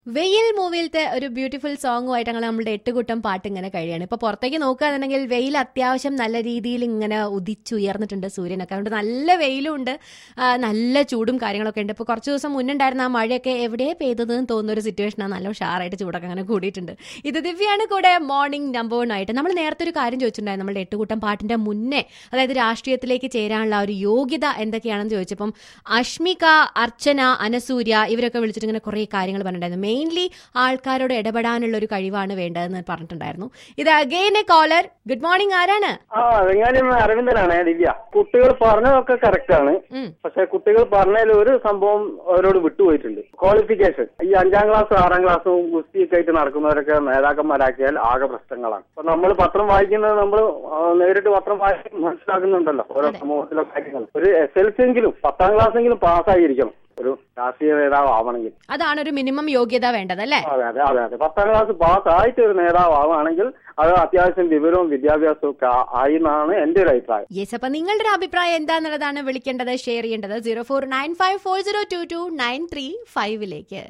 വെയിൽ മൂവിയിലത്തെ ഒരു ബ്യൂട്ടിഫുൾ സോങ്ങുമായിട്ട് അങ്ങനെ നമ്മുടെ എട്ടുകൂട്ടം പാട്ട് ഇങ്ങനെ കഴിയാണ് ഇപ്പൊ പുറത്തേക്ക് നോക്കുകയാണെന്നുണ്ടെങ്കിൽ വെയിൽ അത്യാവശ്യം നല്ല രീതിയിൽ ഇങ്ങനെ ഉദിച്ചുയർന്നിട്ടുണ്ട് സൂര്യനൊക്കെ അതുകൊണ്ട് നല്ല വെയിലും ഉണ്ട് ആ, നല്ല ചൂടും കാര്യങ്ങളൊക്കെ ഉണ്ട് ഇപ്പൊ കുറച്ച് ദിവസം മുന്നുണ്ടായിരുന്ന ആ മഴയൊക്കെ എവിടെ പെയ്തതെന്ന് തോന്നുന്ന ഒരു സിറ്റുവേഷനാണ് നല്ല ഉഷാറായിട്ട് ചൂടൊക്കെ അങ്ങനെ കൂടിയിട്ടുണ്ട് ഇത് ദിവ്യാണ് കൂടെ മോർണിംഗ് നമ്പർ വൺ ആയിട്ട് നമ്മൾ നേരത്തെ ഒരു കാര്യം ചോദിച്ചിട്ടുണ്ടായിരുന്നു നമ്മുടെ എട്ടുകൂട്ടം പാട്ടിന്റെ മുന്നേ അതായത് രാഷ്ട്രീയത്തിലേക്ക് ചേരാനുള്ള ആ ഒരു യോഗ്യത എന്തൊക്കെയാണെന്ന് ചോദിച്ചപ്പം അഷ്മിക അർച്ചന അനസൂര്യ ഇവരൊക്കെ വിളിച്ചിട്ട് ഇങ്ങനെ കുറേ കാര്യങ്ങൾ പറഞ്ഞിട്ടുണ്ടായിരുന്നു മെയിൻലി ആൾക്കാരോട് ഇടപെടാനുള്ള ഒരു കഴിവാണ് വേണ്ടതെന്ന് പറഞ്ഞിട്ടുണ്ടായിരുന്നു ഇത് again a caller good morning ആരാണ് ആ വെങ്ങാനും അരവിന്ദനാണ് ദിവ്യ കുട്ടികൾ പറഞ്ഞതൊക്കെ കറക്റ്റ് ആണ് ഉം. പക്ഷെ കുട്ടികൾ പറഞ്ഞതിൽ ഒരു സംഭവം അവരോട് വിട്ടുപോയിട്ടുണ്ട് ക്വാളിഫിക്കേഷൻ ഈ അഞ്ചാം ക്ലാസ്സും ആറാം ക്ലാസ്സും ഗുസ്തിയൊക്കെ ആയിട്ട് നടക്കുന്നവരൊക്കെ നേതാക്കന്മാരാക്കിയാൽ ആകെ പ്രശ്നങ്ങളാണ് അപ്പൊ നമ്മൾ പത്രം വായിക്കുന്നത് നമ്മൾ നേരിട്ട് പത്രം വായിച്ച് മനസ്സിലാക്കുന്നുണ്ടല്ലോ ഓരോ സമൂഹത്തിലെ കാര്യങ്ങൾ ഒരു എസ് എൽ സി എങ്കിലും പത്താം ക്ലാസ് എങ്കിലും പാസ്സായിരിക്കണം ഒരു രാഷ്ട്രീയ നേതാവ് ആവണമെങ്കിൽ അതാണ് ഒരു മിനിമം യോഗ്യത വേണ്ടത് അല്ലേ അതെ അതെ അതെ അതെ പത്താം ക്ലാസ് പാസ്സായിട്ട് ഒരു നേതാവ് ആവുകയാണെങ്കിൽ അത് അത്യാവശ്യം വിവരവും വിദ്യാഭ്യാസവും ഒക്കെ ആ- ആയി എന്നാണ് എന്റെ ഒരു അഭിപ്രായം യെസ് അപ്പൊ നിങ്ങളുടെ ഒരു അഭിപ്രായം എന്താന്നുള്ളതാണ് വിളിക്കേണ്ടത് ഷെയർ ചെയ്യേണ്ടത് zero four nine five four zero two two nine three ഫൈവിലേക്ക്